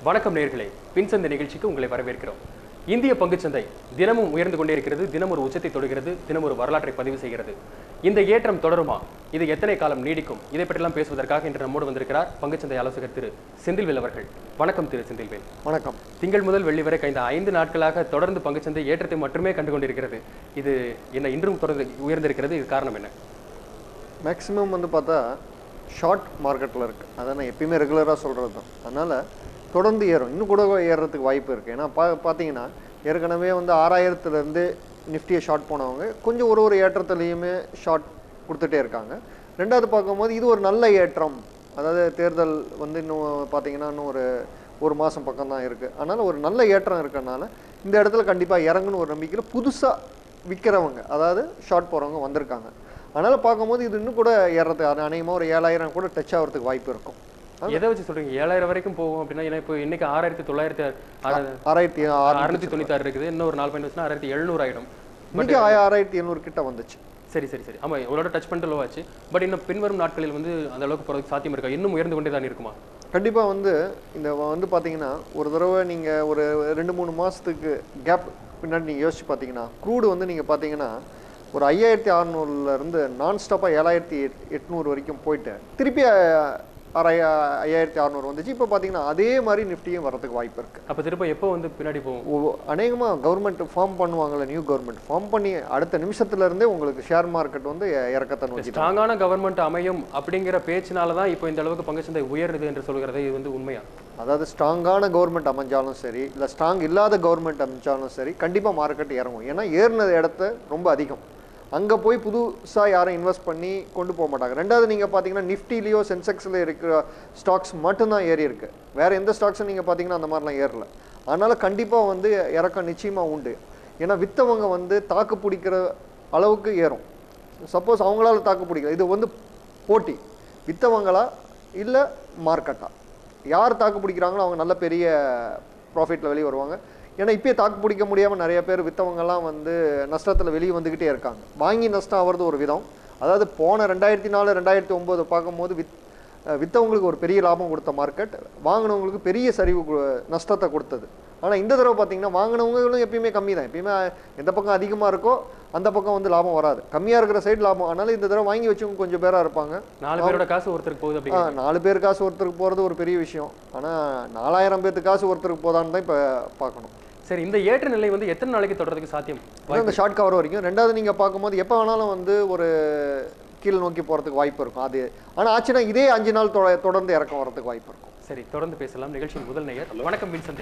வணக்கம் நேர்களே பின்சந்தை நிகழ்ச்சிக்கு உங்களை வரவேற்கிறோம் இந்திய பங்குச்சந்தை தினமும் உயர்ந்து கொண்டே இருக்கிறது தினம் ஒரு உச்சத்தை தொடுகிறது தினம் ஒரு வரலாற்றை பதிவு செய்கிறது இந்த ஏற்றம் தொடருமா இது எத்தனை காலம் நீடிக்கும் இதை பற்றியெல்லாம் பேசுவதற்காக இன்று நம்மோடு வந்திருக்கிறார் பங்குச்சந்தை ஆலோசகர் திரு செந்தில்வேல் அவர்கள் வணக்கம் திரு செந்தில்வேல் வணக்கம் திங்கள் முதல் வெள்ளி வரை இந்த ஐந்து நாட்களாக தொடர்ந்து பங்குச்சந்தை ஏற்றத்தை மட்டுமே கண்டு கொண்டிருக்கிறது இது என்ன இன்றும் தொடர்ந்து உயர்ந்திருக்கிறது இது காரணம் என்ன மேக்ஸிமம் வந்து பார்த்தா ஷார்ட் மார்க்கெட்டில் இருக்குது அதை நான் எப்பயுமே ரெகுலராக சொல்கிறது தான் அதனால் தொடர்ந்து ஏறும் இன்னும் கூட ஏறுறதுக்கு வாய்ப்பு இருக்குது ஏன்னா பா பார்த்தீங்கன்னா ஏற்கனவே வந்து ஆறாயிரத்துலேருந்து நிஃப்டியை ஷார்ட் போனவங்க கொஞ்சம் ஒரு ஒரு ஏற்றத்துலேயுமே ஷார்ட் கொடுத்துட்டே இருக்காங்க ரெண்டாவது பார்க்கும்போது இது ஒரு நல்ல ஏற்றம் அதாவது தேர்தல் வந்து இன்னும் பார்த்தீங்கன்னா இன்னும் ஒரு ஒரு மாதம் பக்கம் தான் இருக்குது அதனால் ஒரு நல்ல ஏற்றம் இருக்கறனால இந்த இடத்துல கண்டிப்பாக இறங்குன்னு ஒரு நம்பிக்கையில் புதுசாக விற்கிறவங்க அதாவது ஷார்ட் போகிறவங்க வந்திருக்காங்க அதனால் பார்க்கும்போது இது இன்னும் கூட ஏறதுக்கு அது அநேகமாக ஒரு ஏழாயிரம் கூட டச் ஆகிறதுக்கு வாய்ப்பு இருக்கும் எதை வச்சு சொல்றீங்க ஏழாயிரம் வரைக்கும் போகும் அப்படின்னா ஏன்னா இப்போ இன்னைக்கு ஆறாயிரத்தி தொள்ளாயிரத்தி ஆறாயிரத்தி அறுநூத்தி தொண்ணூத்தி ஆறு இருக்குது இன்னும் ஒரு நாலு பாயிண்ட் வச்சுன்னா ஆறாயிரத்தி எழுநூறு ஆயிடும் இன்னைக்கு ஆறாயிரத்தி எழுநூறு கிட்ட வந்துச்சு சரி சரி சரி ஆமா இவ்வளோ டச் பண்ணிட்டு லோ ஆச்சு பட் இன்னும் பின்வரும் நாட்களில் வந்து அந்த அளவுக்கு போறதுக்கு சாத்தியம் இருக்கா இன்னும் உயர்ந்து கொண்டே தான் இருக்குமா கண்டிப்பாக வந்து இந்த வந்து பார்த்தீங்கன்னா ஒரு தடவை நீங்கள் ஒரு ரெண்டு மூணு மாதத்துக்கு கேப் பின்னாடி நீங்கள் யோசிச்சு பார்த்தீங்கன்னா க்ரூடு வந்து நீங்கள் பார்த்தீங்கன்னா ஒரு ஐயாயிரத்தி அறநூறுலேருந்து நான் ஸ்டாப்பாக ஏழாயிரத்தி எட் எட்நூறு வரைக்கும் போயிட்டு திருப்பி அஹ், அரை ஐயாயிரத்தி அறநூறு வந்துச்சு இப்போ பார்த்தீங்கன்னா அதே மாதிரி நிஃப்டியும் வரதுக்கு வாய்ப்பு இருக்குது அப்ப திரும்ப எப்போ வந்து பின்னாடி போகும் அநேகமாக கவர்மெண்ட் ஃபார்ம் பண்ணுவாங்கல்ல நியூ கவர்மெண்ட் ஃபார்ம் பண்ணி அடுத்த நிமிஷத்துல இருந்தே உங்களுக்கு ஷேர் மார்க்கெட் வந்து இ- இறக்கத்தை நோக்கி தான். ஸ்ட்ராங்கான கவர்மெண்ட் அமையும் அப்படிங்கிற பேச்சினால தான் இப்போ இந்த அளவுக்கு பங்குச்சந்தை உயருது என்று சொல்கிறது இது வந்து உண்மையா அதாவது ஸ்ட்ராங்கான கவர்மெண்ட் அமைஞ்சாலும் சரி இல்லை ஸ்ட்ராங் இல்லாத கவர்மெண்ட் அமைஞ்சாலும் சரி கண்டிப்பாக மார்க்கெட் இறங்கும் ஏன்னா ஏறின இடத்த ரொம்ப அதிகம் அங்கே போய் புதுசாக யாரும் இன்வெஸ்ட் பண்ணி கொண்டு போக மாட்டாங்க ரெண்டாவது நீங்கள் பார்த்தீங்கன்னா நிஃப்டிலேயோ சென்செக்ஸில் இருக்கிற ஸ்டாக்ஸ் மட்டும்தான் ஏறி இருக்கு வேற எந்த ஸ்டாக்ஸும் நீங்கள் பார்த்தீங்கன்னா அந்த மாதிரிலாம் ஏறல அதனால கண்டிப்பாக வந்து இறக்கம் நிச்சயமாக உண்டு ஏன்னா வித்தவங்க வந்து தாக்கு பிடிக்கிற அளவுக்கு ஏறும் சப்போஸ் அவங்களால தாக்கு பிடிக்கல இது வந்து போட்டி வித்தவங்களா இல்லை மார்க்கெட்டா யார் தாக்கு பிடிக்கிறாங்களோ அவங்க நல்ல பெரிய ப்ராஃபிட்டில் வெளியே வருவாங்க ஏன்னா இப்பயே தாக்கு பிடிக்க முடியாமல் நிறைய பேர் வித்தவங்கெல்லாம் வந்து நஷ்டத்தில் வெளியே வந்துக்கிட்டே இருக்காங்க வாங்கி நஷ்டம் ஆகிறது ஒரு விதம் அதாவது போன ரெண்டாயிரத்தி நாலு ரெண்டாயிரத்தி ஒம்பது பார்க்கும்போது வித் அஹ் வித்தவங்களுக்கு ஒரு பெரிய லாபம் கொடுத்த மார்க்கெட் வாங்கினவங்களுக்கு பெரிய சரிவு கு- நஷ்டத்தை கொடுத்தது ஆனால் இந்த தடவை பார்த்தீங்கன்னா வாங்கினவங்களும் எப்பயுமே கம்மி தான் எப்பயுமே எந்த பக்கம் அதிகமாக இருக்கோ அந்த பக்கம் வந்து லாபம் வராது கம்மியாக இருக்கிற சைடு லாபம் அதனால இந்த தடவை வாங்கி வச்சவங்க கொஞ்சம் பேராக இருப்பாங்க நாலு பேரோட காசு ஒருத்தருக்கு போகுது ஆ, அப்படிங்கிறது நாலு பேர் காசு ஒருத்தருக்கு போகிறது ஒரு பெரிய விஷயம் ஆனால் நாலாயிரம் பேர்த்து காசு ஒருத்தருக்கு போதான்னு தான் இப்போ பார்க்கணும் சரி இந்த ஏற்ற நிலை வந்து எத்தனை நாளைக்கு தொடர்றதுக்கு சாத்தியம் அதான் இந்த ஷார்ட் கவர் வரைக்கும் ரெண்டாவது நீங்கள் பார்க்கும்போது எப்போ வேணாலும் வந்து ஒரு கீழ் நோக்கி போகிறதுக்கு வாய்ப்பு இருக்கும் அது ஆனால் ஆச்சுன்னா இதே அஞ்சு நாள் தொட- தொடர்ந்து இறக்கம் வரதுக்கு வாய்ப்பு இருக்கும் சரி தொடர்ந்து பேசலாம் நிகழ்ச்சியின் முதல் நேயர் வணக்கம் வின்சந்தை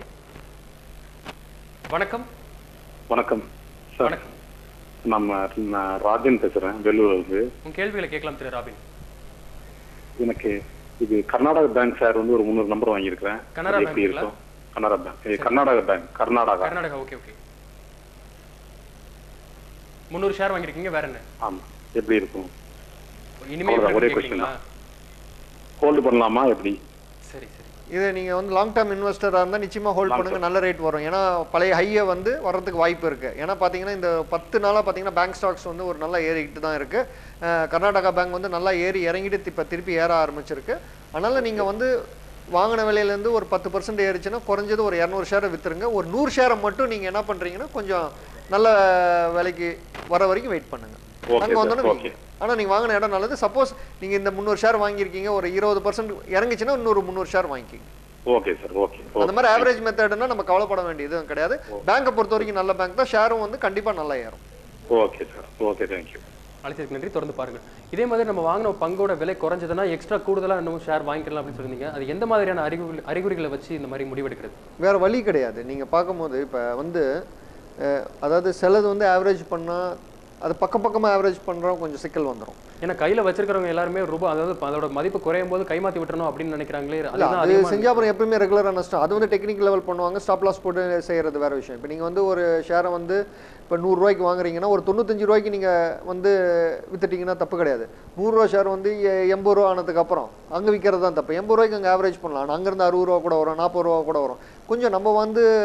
வணக்கம் வணக்கம் சார் வணக்கம் நம்ம நான் ராஜன் பேசுறேன் வெள்ளூர்ல இருந்து உங்க கேள்விகளை கேட்கலாம் திரு ராபின் எனக்கு இது கர்நாடகா பேங்க் சார் வந்து ஒரு முந்நூறு நம்பர் வாங்கியிருக்கிறேன் கனரா அது எப்படி பேங்க்குங்களா? இருக்கும் கனரா பேங்க் இது Karnataka bank Karnataka Karnataka okay okay முந்நூறு ஷேர் வாங்கியிருக்கீங்க வேற என்ன ஆமா எப்படி இருக்கும் இனிமே அவ்வளவுதான், ஒரே கேட்குறீங்களா ஹோல்டு பண்ணலாமா எப்படி சரி சரி இது நீங்கள் வந்து லாங் டேர்ம் இன்வெஸ்டராக இருந்தால் நிச்சயமாக ஹோல்ட் Long பண்ணுங்க நல்ல ரேட் வரும் ஏன்னா பழைய ஹையை வந்து வர்றதுக்கு வாய்ப்பு இருக்கு ஏன்னா பார்த்தீங்கன்னா இந்த பத்து நாளாக பார்த்தீங்கன்னா பேங்க் ஸ்டாக்ஸ் வந்து ஒரு நல்லா ஏறிக்கிட்டு தான் இருக்கு அஹ் கர்நாடகா பேங்க் வந்து நல்லா ஏறி இறங்கிட்டு இப்போ திருப்பி ஏற ஆரம்பிச்சிருக்கு அதனால நீங்கள் வந்து வாங்கின விலையிலேருந்து ஒரு பத்து பர்சன்ட் ஏறிச்சுன்னா குறைஞ்சது ஒரு இரநூறு ஷேரை விற்றுருங்க ஒரு நூறு ஷேரை மட்டும் நீங்கள் என்ன பண்ணுறீங்கன்னா கொஞ்சம் நல்ல விலைக்கு வர வரைக்கும் வெயிட் பண்ணுங்க Okay, அங்கே sir. வந்தோன்னே Okay. ஆனால் நீங்கள் வாங்கின இடம் நல்லது சப்போஸ் நீங்கள் இந்த முந்நூறு ஷேர் வாங்கியிருக்கீங்க ஒரு இருபது பர்சன்ட் இறங்கிச்சுன்னா இன்னொரு முந்நூறு ஷேர் வாங்கிக்கிங்க ஓகே சார் ஓகே அந்த மாதிரி ஆவரேஜ் மெத்தட்னா நம்ம கவலைப்பட வேண்டியது கிடையாது பேங்கை பொறுத்த வரைக்கும் நல்ல பேங்க் தான் ஷேரும் வந்து கண்டிப்பா நல்லா ஏறும் ஓகே சார் ஓகே தேங்க்யூ அழைச்சதுக்கு நன்றி தொடர்ந்து பாருங்க இதே மாதிரி நம்ம வாங்கின பங்கோட விலை குறைஞ்சதுன்னா எக்ஸ்ட்ரா கூடுதலா இன்னும் ஷேர் வாங்கிக்கலாம் அப்படின்னு சொல்லியிருந்தீங்க அது எந்த மாதிரியான அறிகுறி அறிகுறிகளை வச்சு இந்த மாதிரி முடிவெடுக்கிறது வேற வழி கிடையாது நீங்க பார்க்கும்போது இப்ப வந்து அஹ், அதாவது சிலது வந்து ஆவரேஜ் பண்ணா அது பக்கம் பக்கமா ஆவரேஜ் பண்றோம் கொஞ்சம் சிக்கல் வந்துரும் ஏன்னா கையில வச்சிருக்கிறவங்க எல்லாருமே ரூபாய் அதாவது அதோட மதிப்பு குறையும் போது கைமாத்தி விட்டுறணும் அப்படின்னு நினைக்கிறாங்களே இல்ல அதுதான் அது அதிகமா செஞ்சா அப்புறம் எப்பயுமே ரெகுலரா நஷ்டம் அது வந்து டெக்னிக்கல் லெவல் பண்ணுவாங்க ஸ்டாப் லாஸ் போட்டு செய்யறது வேற விஷயம் இப்போ நீங்க வந்து ஒரு ஷேரை வந்து இப்போ நூறுரூவாய்க்கு வாங்குறீங்கன்னா ஒரு தொண்ணூத்தஞ்சு ரூபாய்க்கு நீங்க வந்து வித்துட்டீங்கன்னா தப்பு கிடையாது நூறுரூவா ஷேர் வந்து எ- எண்பது ரூபா ஆனதுக்கு அப்புறம் அங்க விற்கிறது தான் தப்பு எண்பது ரூபாய்க்கு அங்கே ஆவரேஜ் பண்ணலாம் ஆனா அங்கிருந்து அறுபது ரூபா கூட வரும் நாற்பது ரூபா கூட வரும் கொஞ்சம் நம்ம வந்து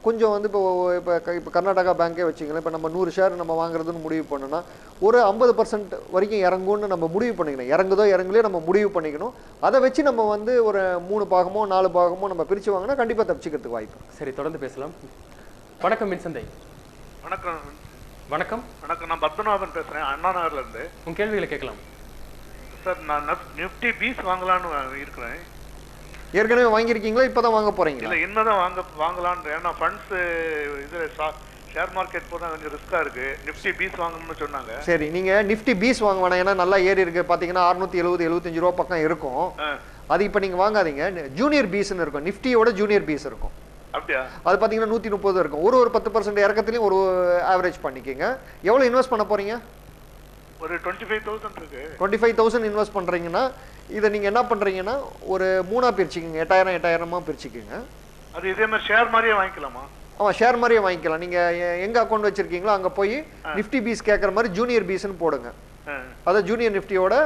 கொஞ்சம் வந்து இப்போ இப்போ இப்போ கர்நாடகா பேங்க்கே வச்சிங்களேன் இப்போ நம்ம நூறு ஷேர் நம்ம வாங்குறதுன்னு முடிவு பண்ணோன்னா ஒரு ஐம்பது பர்சன்ட் வரைக்கும் இறங்கும்னு நம்ம முடிவு பண்ணிக்கணும் இறங்குதோ இறங்குலையோ நம்ம முடிவு பண்ணிக்கணும் அதை வச்சு நம்ம வந்து ஒரு மூணு பாகமோ நாலு பாகமோ நம்ம பிரித்து வாங்கினா கண்டிப்பாக தப்பிச்சுக்கிறதுக்கு வாய்ப்பு இருக்கு. சரி தொடர்ந்து பேசலாம் வணக்கம் மின்சந்தை வணக்கம் வணக்கம் வணக்கம் நான் பத்மநாபன் பேசுறேன் அண்ணா நகர்ல இருந்து உங்க கேள்விகளை கேட்கலாம் சார் நான் நிஃப்டி பீஸ் வாங்கலாம்னு இருக்கிறேன் ஏற்கனவே வாங்கியிருக்கீங்களா இப்போ தான் வாங்க போகிறீங்களா இல்ல இனிமேதான் வாங்க வாங்கலாம்னு ஏன்னா ஃபண்ட்ஸ் இது ஷேர் மார்க்கெட் போனா கொஞ்சம் ரிஸ்கா இருக்கு நிஃப்டி பீஸ் வாங்கணும்னு சொன்னாங்க சரி நீங்கள் நிஃப்டி பீஸ் வாங்க வேணாம் ஏன்னா நல்லா ஏறி இருக்கு பார்த்தீங்கன்னா அறுநூத்தி எழுபது எழுபத்தஞ்சு ரூபா பக்கம் இருக்கும் ஆ, அது இப்போ நீங்கள் வாங்காதீங்க ஜூனியர் பீஸ்னு இருக்கும் நிஃப்டியோட ஜூனியர் பீஸ் இருக்கும் அப்படியா அது பார்த்தீங்கன்னா நூற்றி முப்பது இருக்கும் ஒரு ஒரு பத்து பர்சன்ட் இறக்கத்துலையும் ஒரு ஆவரேஜ் பண்ணிக்கோங்க எவ்வளோ இன்வெஸ்ட் பண்ண போகிறீங்க ஒரு டுவெண்ட்டி ஃபைவ் தௌசண்ட் இருக்கு டுவெண்ட்டி ஃபைவ் தௌசண்ட் இன்வெஸ்ட் பண்ணுறீங்கன்னா இதை நீங்கள் என்ன பண்ணுறீங்கன்னா ஒரு மூணாக பிரிச்சுக்கோங்க எட்டாயிரம் எட்டாயிரமா பிரிச்சுக்கோங்க அது இதே மாதிரி ஷேர் மாதிரியே வாங்கிக்கலாமா ஆமாம் ஷேர் மாதிரியே வாங்கிக்கலாம் நீங்கள் எங்கே அக்கௌண்ட் வச்சுருக்கீங்களோ அங்கே போய் நிஃப்டி பீஸ் கேட்குற மாதிரி ஜூனியர் பீஸ்னு போடுங்க ஆ, அதான் ஜூனியர் நிஃப்டியோட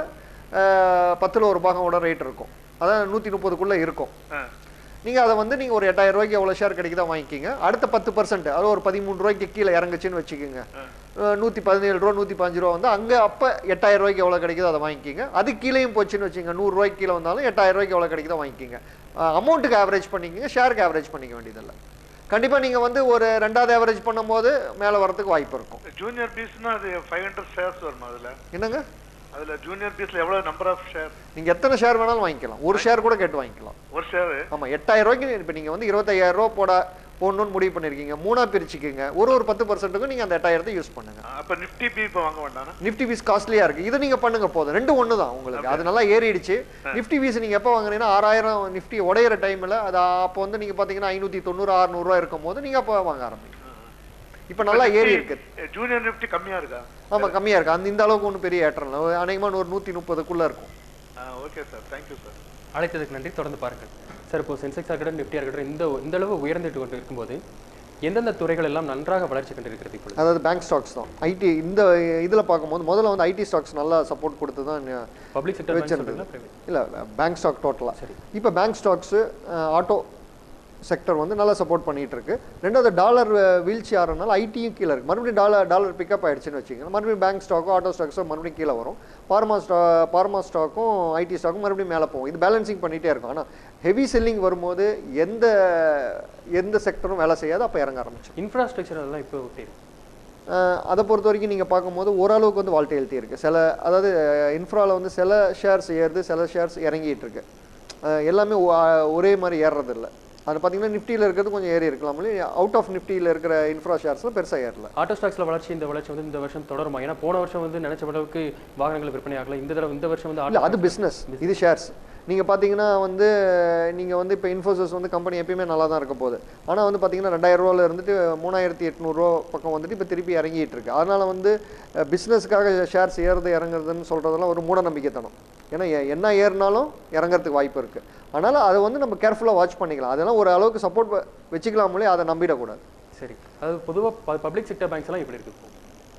பத்தில் ஒரு பாகமோட ரேட் இருக்கும் அதான் நூற்றி முப்பதுக்குள்ளே இருக்கும் ஆ, நீங்கள் அதை வந்து நீங்கள் ஒரு எட்டாயிரம் ரூபாய்க்கு எவ்வளோ ஷேர் கிடைக்குதோ வாங்கிக்கிங்க அடுத்த பத்து பர்சன்ட் அது ஒரு பதிமூணு ரூபாய்க்கு கீழே இறங்குச்சுன்னு வச்சுக்கோங்க நூற்றி பதினேழு ரூபா நூற்றி பதினஞ்சு ரூபா வந்து அங்கே அப்போ எட்டாயிரம் ரூபாய்க்கு எவ்வளோ கிடைக்குதோ அதை வாங்கிக்கிங்க அது கீழேயும் போச்சுன்னு வச்சுங்க நூறுரூவாய்க்கு கீழே வந்தாலும் எட்டாயிரம் ரூபாய்க்கு எவ்வளோ கிடைக்குதோ வாங்கிக்கிங்க அமௌண்ட்டுக்கு ஆவரேஜ் பண்ணிக்கங்க ஷேருக்கு ஆவரேஜ் பண்ணிக்க வேண்டியதில்லை கண்டிப்பாக நீங்கள் வந்து ஒரு ரெண்டாவது ஆவரேஜ் பண்ணும்போது மேலே வரதுக்கு வாய்ப்பு இருக்கும் ஜூனியர் பீஸ்னா அது ஃபைவ் ஹண்ட்ரட் ஷேர்ஸ் வருமா அதுல என்னங்க அதுல ஜூனியர் பீஸ்ல எவ்வளவு நம்பர் ஆஃப் ஷேர் நீங்கள் எத்தனை ஷேர் வேணாலும் வாங்கிக்கலாம் ஒரு ஷேர் கூட கேட்டு வாங்கிக்கலாம் ஒரு ஷேர் ஆமாம் எட்டாயிரம் ரூபாய்க்கு இப்போ நீங்கள் வந்து இருபத்தையாயிரம் ரூபா போட போடணும்னு முடிவு பண்ணியிருக்கீங்க மூணா பிரிச்சுக்கோங்க ஒரு ஒரு பத்து பர்சன்ட்டுக்கும் நீங்கள் அந்த எட்டாயிரத்தை யூஸ் பண்ணுங்க அப்ப நிஃப்டி பி இப்போ வாங்க வேண்டாம் நிஃப்டி பீஸ் காஸ்ட்லியா இருக்கு இது நீங்க பண்ணுங்க போதும் ரெண்டு ஒன்று தான் உங்களுக்கு அது நல்லா ஏறிடுச்சு நிஃப்டி பீஸ் நீங்க எப்போ வாங்குனீங்கன்னா ஆறாயிரம் நிஃப்டி உடையிற டைம்ல அது அப்போ வந்து நீங்க பாத்தீங்கன்னா ஐநூத்தி தொண்ணூறு அறுநூறுவா இருக்கும் போது நீங்க அப்போ வாங்க ஆரம்பிங்க இப்போ நல்லா ஏறி இருக்கு ஜூனியர் நிஃப்டி கம்மியா இருக்கா ஆமா கம்மியா இருக்கு அந்த இந்த அளவுக்கு ஒன்றும் பெரிய ஏற்றம் இல்லை அநேகமான ஒரு நூத்தி முப்பதுக்குள்ள இருக்கும் ஓகே சார் தேங்க்யூ சார் அழைத்ததுக்கு நன்றி தொடர்ந்து பாருங்கள் சார் இப்போ சென்செக்ஸாக இருக்கட்டும் நிஃப்டியாக இருக்கட்டும் இந்த இந்த அளவு உயர்ந்துட்டு கொண்டு இருக்கும்போது எந்தெந்த துறைகள் எல்லாம் நன்றாக வளர்ச்சி கண்டிருக்கிறது இப்பொழுது அதாவது பேங்க் ஸ்டாக்ஸ் தான் ஐடி இந்த இதுல பார்க்கும்போது முதல்ல வந்து ஐடி ஸ்டாக்ஸ் நல்லா சப்போர்ட் கொடுத்து தான் பப்ளிக் செக்டர் வச்சிருந்தது. பிரைவேட் இல்லை பேங்க் ஸ்டாக் டோட்டலாக சரி. இப்போ பேங்க் ஸ்டாக்ஸு ஆட்டோ செக்டர் வந்து நல்லா சப்போர்ட் பண்ணிட்டு இருக்கு ரெண்டாவது டாலர் வீழ்ச்சி ஆகிறனால ஐடியும் கீழே இருக்கு மறுபடியும் டாலர் டாலர் பிக்கப் ஆயிடுச்சுன்னு வச்சுக்கோங்க மறுபடியும் பேங்க் ஸ்டாக்கோ ஆட்டோ ஸ்டாக்ஸோ மறுபடியும் கீழே வரும் பார்மா ஸ்டா பார்மா ஸ்டாக்கும் ஐடி ஸ்டாக்கும் மறுபடியும் மேலே போகும் இது பேலன்சிங் பண்ணிகிட்டே இருக்கும் ஆனால் ஹெவி செல்லிங் வரும்போது எந்த எந்த செக்டரும் வேலை செய்யாது அப்போ இறங்க ஆரம்பிச்சு இன்ஃப்ராஸ்ட்ரக்சர் அதெல்லாம் இப்போ எப்படி இருக்கு அஹ் அதை பொறுத்த வரைக்கும் நீங்கள் பார்க்கும்போது ஓரளவுக்கு வந்து வால்டேலிட்டி இருக்குது சில அதாவது இன்ஃப்ராவில் வந்து சில ஷேர்ஸ் ஏறுது சில ஷேர்ஸ் இறங்கிட்டு இருக்கு அஹ் எல்லாமே ஒ- ஒரே மாதிரி ஏறுறது இல்லை அது பார்த்தீங்கன்னா நிஃப்டியில் இருக்கிறது கொஞ்சம் ஏறி இருக்கலாம் அவுட் ஆஃப் நிஃப்டியில் இருக்கிற இன்ஃப்ரா ஷேர்ஸ்லாம் பெருசாக ஏறல ஆட்டோ ஸ்டாக்ஸ்ல வளர்ச்சி இந்த வளர்ச்சி வந்து இந்த வருஷம் தொடருமா ஏன்னா போன வருஷம் வந்து நினைச்ச அளவுக்கு வாகனங்கள் விற்பனை ஆகல இந்த தடவை இந்த வருஷம் வந்து இல்லை auto அது பிஸ்னஸ் இது ஷேர்ஸ் நீங்கள் பார்த்தீங்கன்னா வந்து நீங்கள் வந்து இப்போ இன்ஃபோசிஸ் வந்து கம்பெனி எப்பயுமே நல்லா தான் இருக்க போகுது ஆனால் வந்து பார்த்தீங்கன்னா ரெண்டாயிரம் ரூபால இருந்துட்டு மூணாயிரத்தி எட்நூறுரூவா பக்கம் வந்துட்டு இப்போ திருப்பி இறங்கிட்டு இருக்கு அதனால வந்து பிஸ்னஸ்க்காக ஷேர்ஸ் ஏறுது இறங்குறதுன்னு சொல்கிறதெல்லாம் ஒரு மூட நம்பிக்கைத்தனம் ஏன்னா எ- என்ன ஏறினாலும் இறங்கறதுக்கு வாய்ப்பு இருக்குது அதனால் அதை வந்து நம்ம கேர்ஃபுல்லாக வாட்ச் பண்ணிக்கலாம் அதெல்லாம் ஒரு அளவுக்கு சப்போர்ட் வச்சுக்கலாமலே அதை நம்பிடக்கூடாது சரி அது பொதுவாக பப்ளிக் செக்டர் பேங்க்ஸ் எல்லாம் எப்படி இருக்கு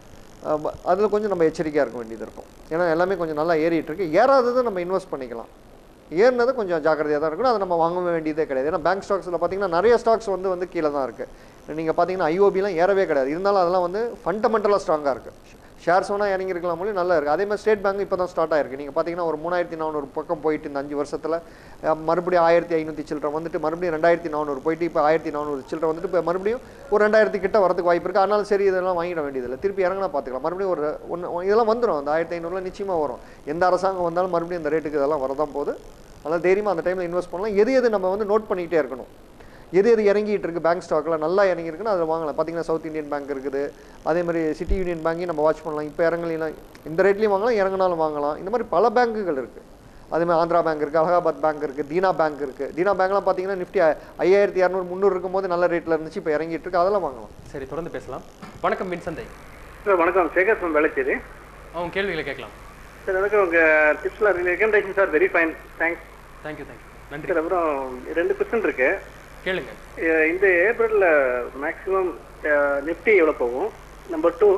அதில் கொஞ்சம் நம்ம எச்சரிக்கையாக இருக்க வேண்டியது இருக்கும் ஏன்னா எல்லாமே கொஞ்சம் நல்லா ஏறிட்டு இருக்கு ஏறாததை நம்ம இன்வெஸ்ட் பண்ணிக்கலாம் ஏறினது கொஞ்சம் ஜாக்கிரதையாக தான் இருக்கணும் அதை நம்ம வாங்க வேண்டியதே கிடையாது ஏன்னா பேங்க் ஸ்டாக்ஸில் பார்த்தீங்கன்னா நிறைய ஸ்டாக்ஸ் வந்து வந்து கீழே தான் இருக்குது நீங்கள் பார்த்தீங்கன்னா ஐஓபிலாம் ஏறவே கிடையாது இருந்தாலும் அதெல்லாம் வந்து ஃபண்டமெண்டலாக ஸ்ட்ராங்காக இருக்குது ஷேர்ஸ் வேணால் இறங்கிருக்கலாம் போல நல்லா இருக்குது அதே மாதிரி ஸ்டேட் பேங்க் இப்போ தான் ஸ்டார்ட் ஆயிருக்கு நீங்கள் பார்த்தீங்கன்னா ஒரு மூணாயிரத்தி நானூறு பக்கம் போயிட்டு இந்த அஞ்சு வருஷத்தில் மறுபடியும் ஆயிரத்தி ஐநூற்றி சில்லரை வந்துட்டு மறுபடியும் ரெண்டாயிரத்தி நானூறு போயிட்டு இப்போ ஆயிரத்தி நானூறு சில்லரை வந்துட்டு இப்போ மறுபடியும் ஒரு ரெண்டாயிரத்தி கிட்ட வரதுக்கு வாய்ப்பு இருக்குது அதனால சரி இதெல்லாம் வாங்கிட வேண்டியதில்லை திருப்பி இறங்கினா பார்த்துக்கலாம் மறுபடியும் ஒரு ஒன்று இதெல்லாம் வந்துடும் அந்த ஆயிரத்தி ஐநூறுலாம் நிச்சயமாக வரும் எந்த அரசாங்கம் வந்தாலும் மறுபடியும் இந்த ரேட்டுக்கு இதெல்லாம் வரதான் போகுது அதனால் தைரியமாக அந்த டைமில் இன்வெஸ்ட் பண்ணலாம் எது எது நம்ம வந்து நோட் பண்ணிக்கிட்டே இருக்கணும் எது எது இறங்கிட்டு இருக்கு பேங்க் ஸ்டாக்கில் நல்லா இறங்கியிருக்குன்னா அதில் வாங்கலாம் பார்த்தீங்கன்னா சவுத் இந்தியன் பேங்க் இருக்குது அதே மாதிரி சிட்டி யூனியன் பேங்கையும் நம்ம வாட்ச் பண்ணலாம் இப்போ இறங்கலாம் இந்த ரேட்லையும் வாங்கலாம் இறங்கினாலும் வாங்கலாம் இந்த மாதிரி பல பேங்குகள் இருக்குது அதே மாதிரி ஆந்திரா பேங்க் இருக்குது அலகாபாத் பேங்க் இருக்குது தீனா பேங்க் இருக்குது தீனா பேங்க்லாம் பார்த்தீங்கன்னா நிஃப்டி ஐயாயிரத்தி இரநூறு முந்நூறு இருக்கும்போது நல்ல ரேட்டில் இருந்துச்சு இப்போ இறங்கிட்டு இருக்கு அதெல்லாம் வாங்கலாம் சரி தொடர்ந்து பேசலாம் வணக்கம் மின்சந்தை சார் வணக்கம் சேகர் ஃப்ரம் வேளச்சேரி அவங்க கேள்விகளை கேட்கலாம் சார் எனக்கு உங்கள் டிப்ஸில் recommendation sir very fine thanks thank you thank you நன்றி சார் அப்புறம் ரெண்டு கொஸ்டின் இருக்கு கேளுங்க அஹ் இந்த ஏப்ரலில் மேக்ஸிமம் நிஃப்டி எவ்வளோ போகும் நம்பர் டூ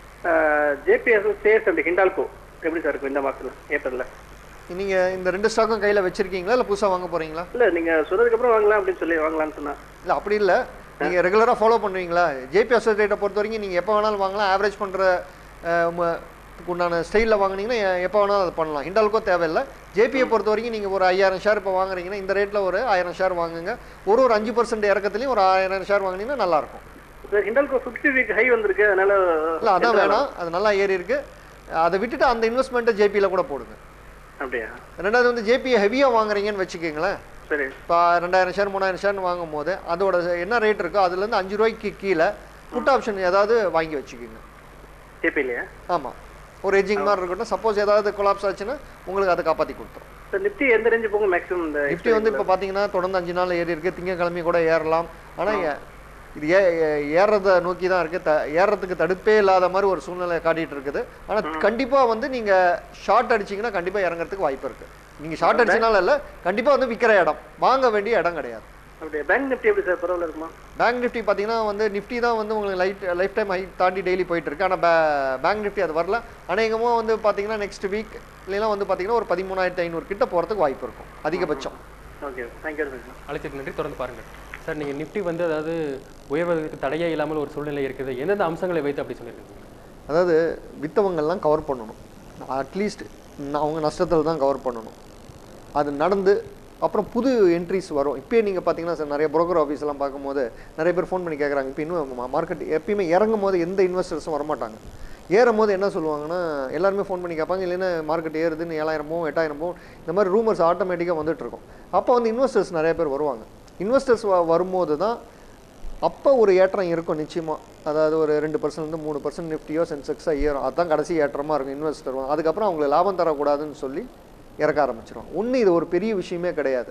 ஜேபிஎஸ் சேஸ் அண்ட் ஹிண்டால்கோ எப்படி சார் இருக்கும் இந்த மாதத்தில் ஏப்ரலில் நீங்கள் இந்த ரெண்டு ஸ்டாக்கும் கையில் வச்சிருக்கீங்களா இல்லை புதுசாக வாங்க போகிறீங்களா இல்லை நீங்கள் சொன்னதுக்கப்புறம் வாங்கலாம் அப்படின்னு சொல்லி வாங்கலாம்னு சொன்னேன் இல்லை அப்படி இல்லை நீங்கள் ரெகுலராக ஃபாலோ பண்ணுவீங்களா ஜேபி அசோசியேட்டை பொறுத்த வரைக்கும் நீங்கள் எப்போ வேணாலும் வாங்கலாம் ஆவரேஜ் பண்ணுற உண்டான ஸ்டைலில் வாங்குனீங்கன்னா எ- எப்போ வேணாலும் அதை பண்ணலாம் ஹிண்டால்கோ தேவையில்லை ஜேபியை பொறுத்த வரைக்கும் நீங்கள் ஒரு ஐயாயிரம் ஷேர் இப்போ வாங்குறீங்கன்னா இந்த ரேட்டில் ஒரு ஆயிரம் ஷேர் வாங்குங்க ஒரு ஒரு அஞ்சு பர்சன்ட் இறக்கத்துலையும் ஒரு ஆயிரம் ஷேர் வாங்குனீங்கன்னா நல்லாயிருக்கும் sir Hindalco fifty week high வந்திருக்கு அதனால இல்லை அதான் வேணாம் அது நல்லா ஏறி இருக்கு அதை விட்டுட்டு அந்த இன்வெஸ்ட்மெண்ட்டை ஜேபியில் கூட போடுங்க அப்படியா ரெண்டாவது வந்து ஜேபியை ஹெவியாக வாங்குறீங்கன்னு வச்சுக்கோங்களேன் சரி இப்போ ரெண்டாயிரம் ஷேர் மூணாயிரம் ஷேர் வாங்கும் போது அதோட என்ன ரேட் இருக்கோ அதுலேருந்து அஞ்சு ரூபாய்க்கு கீழே புட் ஆப்ஷன் ஏதாவது வாங்கி வச்சுக்கோங்க ஜேபி இல்லையா ஆமாம் ஒரு எஜிங் மாதிரி இருக்கட்டும் சப்போஸ் ஏதாவது கொலாப்ஸ் ஆச்சுன்னா உங்களுக்கு அதை காப்பாற்றி கொடுத்துரும் சார் நிஃப்டி எந்த ரேஞ்சு போகும் மேக்ஸிமம் இந்த நிஃப்டி வந்து இப்போ பார்த்தீங்கன்னா தொடர்ந்து அஞ்சு நாள் ஏறி இருக்கு திங்கக்கிழமை கூட ஏறலாம் ஆனால் இது ஏ ஏ- ஏறுறத நோக்கி தான் இருக்குது த ஏறுறதுக்கு தடுப்பே இல்லாத மாதிரி ஒரு சூழ்நிலை காட்டிட்டு இருக்குது ஆனால் கண்டிப்பாக வந்து நீங்கள் ஷார்ட் அடிச்சீங்கன்னா கண்டிப்பாக இறங்குறதுக்கு வாய்ப்பு இருக்குது நீங்கள் ஷார்ட் அடிச்சனால இல்லை கண்டிப்பாக வந்து விற்கிற இடம் வாங்க வேண்டிய இடம் கிடையாது அப்படியா பேங்க் நிஃப்டி எப்படி சார் பரவாயில்ல இருக்குமா பேங்க் நிஃப்டி பார்த்தீங்கன்னா வந்து நிஃப்டி தான் வந்து உங்களுக்கு லைட் லைஃப் டைம் ஹை தாண்டி டெய்லி போயிட்டு இருக்கு ஆனால் பேங்க் நிஃப்டி அது வரல அநேகமாக வந்து பார்த்தீங்கன்னா நெக்ஸ்ட் வீக் இல்லைன்னா வந்து பார்த்தீங்கன்னா ஒரு பதிமூணாயிரத்தி ஐநூறு கிட்ட போகிறதுக்கு வாய்ப்பு இருக்கும் அதிகபட்சம் ஓகே தேங்க்யூ சார் அழைச்சதுக்கு நன்றி தொடர்ந்து பாருங்கள் சார் நீங்கள் நிஃப்டி வந்து அதாவது உயர்வதற்கு தடையே இல்லாமல் ஒரு சூழ்நிலை இருக்குது எந்தெந்த அம்சங்களை வைத்து அப்படி சொல்லியிருக்கீங்க அதாவது வித்தவங்கள்லாம் கவர் பண்ணணும் அட்லீஸ்ட் அவங்க நஷ்டத்தில் தான் கவர் பண்ணணும் அது நடந்து அப்புறம் புது என்ட்ரிஸ் வரும் இப்போயே நீங்கள் பார்த்தீங்கன்னா சார் நிறைய broker ஆஃபீஸ் எல்லாம் பார்க்கும்போது நிறைய பேர் ஃபோன் பண்ணி கேட்குறாங்க இப்போ இன்னும் மார்க்கெட் எப்பயுமே இறங்கும் போது எந்த இன்வெஸ்டர்ஸும் வரமாட்டாங்க ஏறும் போது என்ன சொல்லுவாங்கன்னா எல்லாருமே ஃபோன் பண்ணி கேட்பாங்க இல்லைன்னா மார்க்கெட் ஏறுதுன்னு ஏழாயிரமோ எட்டாயிரமோ இந்த மாதிரி ரூமர்ஸ் ஆட்டோமேட்டிக்காக வந்துட்டு இருக்கும் அப்போ வந்து இன்வெஸ்டர்ஸ் நிறைய பேர் வருவாங்க இன்வெஸ்டர்ஸ் வரும்போது தான் அப்போ ஒரு ஏற்றம் இருக்கும் நிச்சயமாக அதாவது ஒரு ரெண்டு பர்சன்ட் மூணு பர்சன்ட் நிஃப்டியோ சென்செக்ஸோ ஏறும் அதுதான் கடைசி ஏற்றமாக இருக்கும் இன்வெஸ்டர் அதுக்கப்புறம் அவங்களுக்கு லாபம் தரக்கூடாதுன்னு சொல்லி இறக்க ஆரம்பிச்சிடும் ஒன்று இது ஒரு பெரிய விஷயமே கிடையாது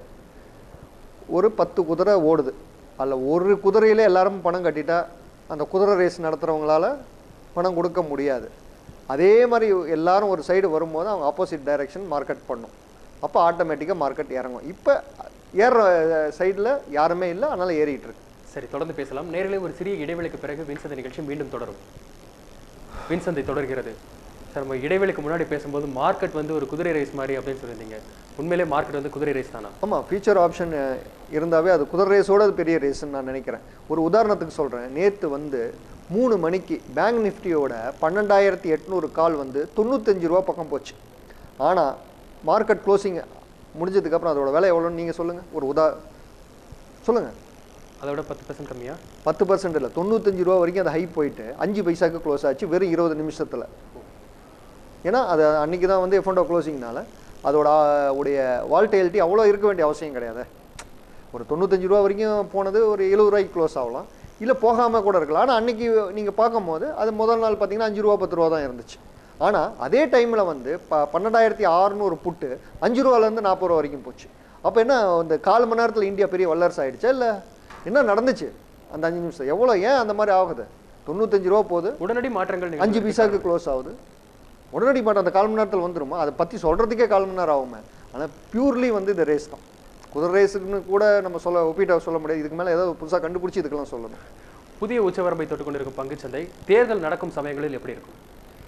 ஒரு பத்து குதிரை ஓடுது அதில் ஒரு குதிரையில எல்லாரும் பணம் கட்டிட்டா அந்த குதிரை ரேஸ் நடத்துகிறவங்களால பணம் கொடுக்க முடியாது அதே மாதிரி எல்லாரும் ஒரு சைடு வரும்போது அவங்க ஆப்போசிட் டைரெக்ஷன் மார்க்கெட் பண்ணும் அப்போ ஆட்டோமேட்டிக்காக மார்க்கெட் இறங்கும் இப்போ ஏறுற சைடில் யாருமே இல்லை அதனால் ஏறிட்டு இருக்கு சரி தொடர்ந்து பேசலாம் நேரிலே ஒரு சிறிய இடைவெளிக்கு பிறகு வின்சந்தை நிகழ்ச்சி மீண்டும் தொடரும் வின்சந்தை தொடர்கிறது சார் நம்ம இடைவெளிக்கு முன்னாடி பேசும்போது மார்க்கெட் வந்து ஒரு குதிரை ரேஸ் மாதிரி அப்படின்னு சொல்லியிருந்தீங்க உண்மையிலே மார்க்கெட் வந்து குதிரை ரேஸ் தானா ஆமாம் ஃபியூச்சர் ஆப்ஷன் இருந்தாவே அது குதிரை ரேஸோட அது பெரிய ரேஸ்ன்னு நான் நினைக்கிறேன் ஒரு உதாரணத்துக்கு சொல்கிறேன் நேற்று வந்து மூணு மணிக்கு பேங்க் நிஃப்டியோட பன்னெண்டாயிரத்தி எட்நூறு கால் வந்து தொண்ணூத்தஞ்சு ரூபா பக்கம் போச்சு ஆனால் மார்க்கெட் க்ளோசிங் முடிஞ்சதுக்கப்புறம் அதோட விலை எவ்வளோன்னு நீங்கள் சொல்லுங்கள் ஒரு உதா சொல்லுங்கள் அதோட பத்து பர்சன்ட் கம்மியா பத்து பர்சன்ட் இல்லை தொண்ணூத்தஞ்சு ரூபா வரைக்கும் அது ஹை போயிட்டு அஞ்சு பைசாக்கு க்ளோஸ் ஆச்சு வெறும் இருபது நிமிஷத்தில் ஏன்னா அது அன்றைக்கி தான் வந்து எஃப்என்டோ க்ளோசிங்னால அதோட ஆ, உடைய வால்டேலிட்டி அவ்வளோ இருக்க வேண்டிய அவசியம் கிடையாது ஒரு தொண்ணூத்தஞ்சு ரூபா வரைக்கும் போனது ஒரு எழுபது ரூபாய்க்கு க்ளோஸ் ஆகலாம் இல்லை போகாமல் கூட இருக்கலாம் ஆனால் அன்றைக்கி நீங்கள் பார்க்கும்போது அது முதல் நாள் பார்த்தீங்கன்னா அஞ்சு ரூபா பத்து ரூபா தான் இருந்துச்சு ஆனால் அதே டைமில் வந்து ப பன்னெண்டாயிரத்தி அறுநூறு புட்டு அஞ்சு ரூபாலேருந்து நாற்பது ரூபா வரைக்கும் போச்சு அப்போ என்ன இந்த கால் மணி நேரத்தில் இந்தியா பெரிய வல்லரசு ஆயிடுச்சா இல்லை என்ன நடந்துச்சு அந்த அஞ்சு நிமிஷம் எவ்வளோ ஏன் அந்த மாதிரி ஆகுது தொண்ணூத்தஞ்சு ரூபா போகுது உடனடி மாற்றங்கள் அஞ்சு நிகழ்வதற்கு பைசாக்கு க்ளோஸ் ஆகுது உடனடி மாட்டம் அந்த கால் மணி நேரத்தில் வந்துருமா அதை பற்றி சொல்கிறதுக்கே கால் மணி நேரம் ஆகுமே ஆனால் பியூர்லி வந்து இந்த ரேஸ் தான் குதிரை ரேஸுக்குன்னு கூட நம்ம சொல்ல ஒப்பீட்டாக சொல்ல முடியாது இதுக்கு மேலே ஏதாவது புதுசாக கண்டுபிடிச்சி இதுக்கெல்லாம் சொல்லணும் புதிய உச்சவரம்பை தொட்டுக் கொண்டிருக்கும் பங்குச்சந்தை தேர்தல் நடக்கும் சமயங்களில் எப்படி இருக்கும்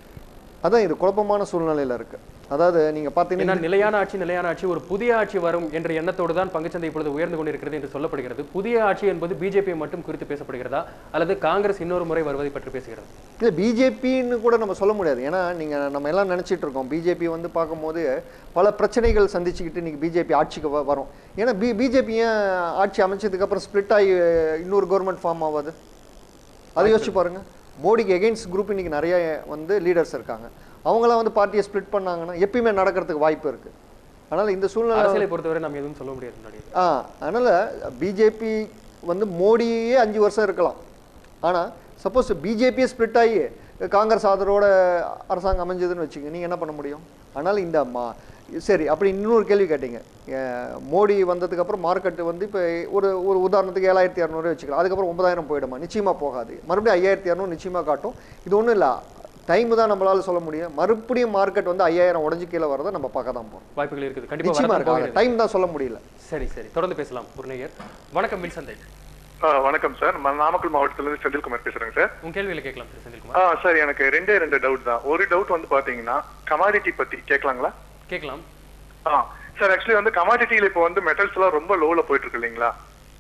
அதான் இது குழப்பமான சூழ்நிலையில் இருக்குது அதாவது நீங்கள் ஏன்னா பார்த்தீங்கன்னா நிலையான ஆட்சி நிலையான ஆட்சி ஒரு புதிய ஆட்சி வரும் என்ற எண்ணத்தோடு தான் பங்குச்சந்தை இப்பொழுது உயர்ந்து கொண்டிருக்கிறது என்று சொல்லப்படுகிறது புதிய ஆட்சி என்பது பிஜேபி மட்டும் குறித்து பேசப்படுகிறதா அல்லது காங்கிரஸ் இன்னொரு முறை வருவதை பற்றி பேசுகிறது இல்லை பிஜேபின்னு கூட நம்ம சொல்ல முடியாது ஏன்னா நீங்கள் நம்ம எல்லாம் நினச்சிட்டு இருக்கோம் பிஜேபி வந்து பார்க்கும்போது பல பிரச்சனைகள் சந்திச்சுக்கிட்டு இன்னைக்கு பிஜேபி ஆட்சிக்கு வ- வரும் ஏன்னா பி பிஜேபி ஏன் ஆட்சி அமைச்சதுக்கப்புறம் ஸ்ப்ளிட் ஆகி அஹ், இன்னொரு கவர்மெண்ட் ஃபார்ம் ஆகாது அதை யோசிச்சு பாருங்க மோடிக்கு எகெயின்ஸ்ட் குரூப் இன்னைக்கு நிறைய வந்து லீடர்ஸ் இருக்காங்க அவங்களாம் வந்து பார்ட்டியை ஸ்ப்ளிட் பண்ணாங்கன்னா எப்பயுமே நடக்கிறதுக்கு வாய்ப்பு இருக்கு அதனால் இந்த சூழ்நிலை அரசியலை பொறுத்தவரை நம்ம எதுவும் சொல்ல முடியாது முன்னாடி ஆ அதனால் பிஜேபி வந்து மோடியே அஞ்சு வருஷம் இருக்கலாம் ஆனால் சப்போஸ் பிஜேபியே ஸ்ப்ளிட் ஆகி காங்கிரஸ் ஆதரவோட அரசாங்கம் அமைஞ்சதுன்னு வச்சுங்க நீங்கள் என்ன பண்ண முடியும் ஆனால் இந்த மா சரி அப்படி இன்னொரு கேள்வி கேட்டீங்க அஹ் மோடி வந்ததுக்கப்புறம் மார்க்கெட் வந்து இப்போ ஒரு ஒரு உதாரணத்துக்கு ஏழாயிரத்தி இரநூறு வச்சுக்கலாம் அதுக்கப்புறம் ஒன்பதாயிரம் போயிடுமா நிச்சயமாக போகாது மறுபடியும் ஐயாயிரத்தி இரநூறு நிச்சயமாக காட்டும் இது ஒன்றும் இல்லை டைம் தான் நம்மளால சொல்ல முடியும் மறுபடியும் மார்க்கெட் வந்து ஐயாயிரம் உடஞ்சி கீழே வரதை நம்ம பார்க்க தான் போகிறோம் வாய்ப்புகள் இருக்குது கண்டிப்பா நிச்சயமாக வரத்தான் இருக்காது போகிறது. டைம் தான் சொல்ல முடியல சரி சரி தொடர்ந்து பேசலாம் ஒரு நேயர் வணக்கம் மின் சந்தை ஆ, வணக்கம் சார் நான் நாமக்கல் மாவட்டத்திலிருந்து செந்தில்குமார் பேசுறேங்க சார் உங்க கேள்வியில கேட்கலாம் திரு செந்தில்குமார் ஆ சார் எனக்கு ரெண்டே ரெண்டு டவுட் தான் ஒரு டவுட் வந்து பாத்தீங்கன்னா கமாடிட்டி பத்தி கேட்கலாங்களா கேட்கலாம் ஆ சார் ஆக்சுவலி வந்து கமாடிட்டியில இப்போ வந்து மெட்டல்ஸ் எல்லாம் ரொம்ப லோல போயிட்டு இருக்கு இல்லைங்களா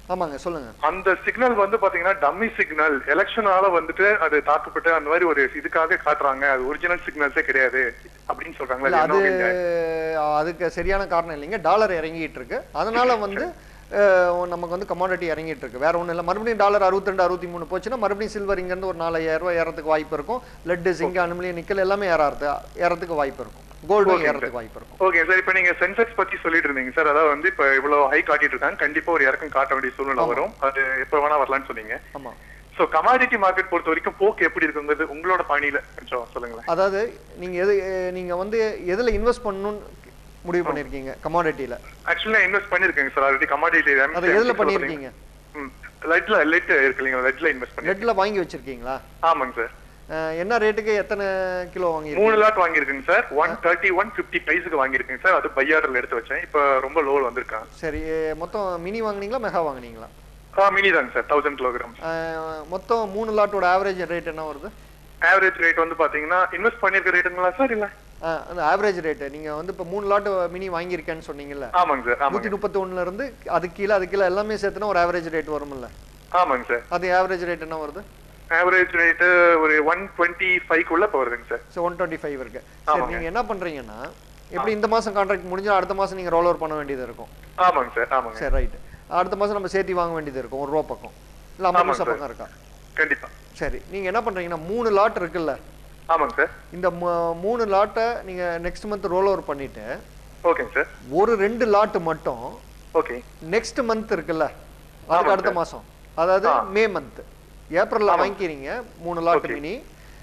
ஆமாங்க சொல்லுங்க அந்த சிக்னல் வந்து பாத்தீங்கன்னா டம்மி சிக்னல் எலெக்ஷனால வந்துட்டு அது தாக்கப்பட்டு அந்த மாதிரி ஒரு இதுக்காக காட்டுறாங்க அது ஒரிஜினல் சிக்னல்ஸே கிடையாது அப்படின்னு சொல்றாங்களா இல்ல அது அது என்ன வகையில? அதுக்கு சரியான காரணம் இல்லைங்க டாலர் இறங்கிட்டு இருக்கு அதனால வந்து அஹ், நமக்கு வந்து கமாடிட்டி இறங்கிட்டு இருக்கு வேற ஒண்ணும் இல்லை மறுபடியும் டாலர் அறுபத்தி ரெண்டு அறுபத்தி மூணு போச்சுன்னா மறுபடியும் சில்வர் இங்கேருந்து ஒரு நாலாயிரம் ரூபாய் ஏறதுக்கு வாய்ப்பு இருக்கும் லெட் ஜிங்க் அனுமலியம் நிக்கல் எல்லாமே ஏறாது ஏறதுக்கு வாய்ப்பு இருக்கும் கோல்டும் Okay, ஏறதுக்கு வாய்ப்பு இருக்கும் ஓகே சார் இப்போ நீங்க சென்செக்ஸ் பத்தி சொல்லிட்டு இருந்தீங்க சார் அதாவது வந்து இப்போ இவ்வளவு ஹை காட்டிட்டு இருக்காங்க கண்டிப்பா ஒரு இறக்கம் காட்ட வேண்டிய சூழ்நிலை வரும் அது எப்போ வேணா வரலாம்னு சொன்னீங்க ஆமா சோ கமாடிட்டி மார்க்கெட் பொறுத்த வரைக்கும் போக்கு எப்படி இருக்குங்கிறது உங்களோட பாணியில கொஞ்சம் சொல்லுங்களேன் அதாவது நீங்க எது அஹ், நீங்க வந்து எதுல இன்வெஸ்ட் பண்ணணும்னு முடிவு பண்ணிருக்கீங்க கமாடிட்டியில ஆக்சுவலி நான் இன்வெஸ்ட் பண்ணிருக்கேங்க சார் ஆல்ரெடி கமாடிட்டி அது எதுல பண்ணிருக்கீங்க லெட்ல லெட் இருக்கு இல்லைங்க லெட்ல இன்வெஸ்ட் பண்ணி லெட்ல வாங்கி வச்சிருக்கீங்களா ஆமாங்க சார் அஹ், என்ன ரேட்டுக்கு எத்தனை கிலோ வாங்கி மூணு லாட் வாங்கியிருக்குங்க sir one thirty one fifty பிரைஸுக்கு வாங்கியிருக்கேன் சார் அது பையாரில் எடுத்து வச்சேன் இப்போ ரொம்ப லோ வந்திருக்கான் சரி மொத்தம் மினி வாங்குனீங்களா மெகா வாங்குனீங்களா ஆ மினி தாங்க சார் தௌசண்ட் கிலோகிராம் அஹ், மொத்தம் மூணு லாட்டோட ஆவரேஜ் ரேட் என்ன வருது ஆவரேஜ் ரேட் வந்து பாத்தீங்கன்னா இன்வெஸ்ட் பண்ணிருக்க ரேட்டுங்களா சார் இல்ல அஹ், அந்த ஆவரேஜ் ரேட்டு நீங்க வந்து இப்போ மூணு லாட் மினி வாங்கியிருக்கேன்னு சொன்னீங்கல்ல ஆமாங்க சார் நூத்தி ஆமாங்க முப்பத்தி ஒண்ணுல இருந்து அது கீழே அது கீழே எல்லாமே சேர்த்துனா ஒரு ஆவரேஜ் ரேட் வரும்ல ஆமாங்க சார் அது ஆவரேஜ் ரேட் என்ன வருது ஆவரேஜ் ரேட்டு ஒரு ஒன் டுவெண்ட்டி ஃபைவ்க்குள்ள போகுதுங்க sir so one twenty five இருக்கு சரி ஆமாங்க. நீங்க என்ன பண்றீங்கன்னா எப்படி இந்த மாசம் கான்ட்ராக்ட் முடிஞ்சா அடுத்த மாசம் நீங்க ரோல் ஓவர் பண்ண வேண்டியது இருக்கும் ஆமாங்க சார் ஆமாங்க சரி ரைட் அடுத்த மாசம் நம்ம சேர்த்தி வாங்க வேண்டியது இருக்கும் ஒரு ரூபா பக்கம் இல்ல ஐம்பது ஆமாங்க பைசா சார். பக்கம் இருக்கா கண்டிப்பா சரி நீங்க என்ன பண்றீங்கன்னா மூணு லாட் இருக்குல்ல ஆமாங்க சார் இந்த மூ- மூணு லாட்டை நீங்க நெக்ஸ்ட் மந்த் ரோல் ஓவர் பண்ணிட்டு ஓகேங்க சார் ஒரு ரெண்டு லாட் மட்டும் ஓகே நெக்ஸ்ட் மந்த் இருக்குல்ல அதுக்கு ஆமாங்க அடுத்த சார். மாசம் அதாவது ஆ. மே மந்த் ஏப்ரல்ல ஆமாங்க. வாங்கிக்கிறீங்க மூணு லாட் Okay. மினி